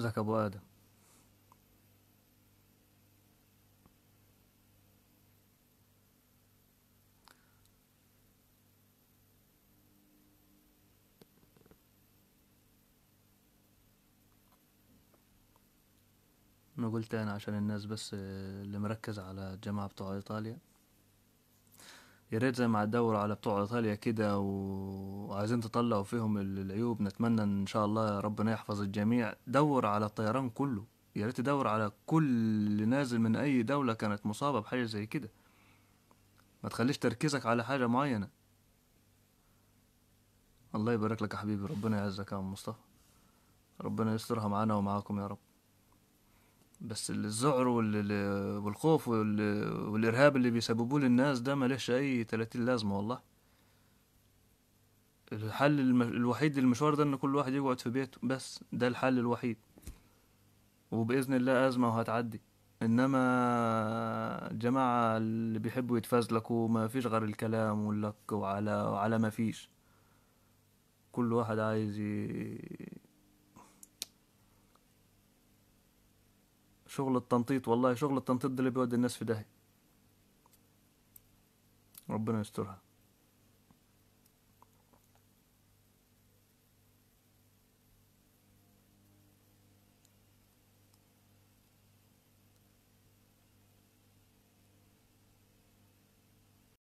ازيك ابو ادم انا قلت انا عشان الناس بس اللي مركز على الجماعة بتوع ايطاليا يا ريت زي ما هتدوروا على بتوع ايطاليا كده و- وعايزين تطلعوا فيهم ال- العيوب نتمنى ان شاء الله ربنا يحفظ الجميع دور على الطيران كله يا ريت تدور على كل اللي نازل من اي دولة كانت مصابة بحاجة زي كده ما تخليش تركيزك على حاجة معينة الله يبارك لك يا حبيبي ربنا يعزك يا عم مصطفى ربنا يسترها معانا ومعاكم يا رب بس الذعر وال- والخوف وال- والإرهاب اللي بيسببوه للناس ده ملهش أي تلاتين لازمة والله الحل الم- الوحيد للمشوار ده إن كل واحد يقعد في بيته بس ده الحل الوحيد وبإذن الله أزمة وهتعدي إنما الجماعة اللي بيحبوا يتفازلكوا ما فيش غير الكلام واللك وعلى وعلى ما فيش كل واحد عايز ي... شغل التنطيط والله شغل التنطيط ده اللي بيودي الناس في داهية ربنا يسترها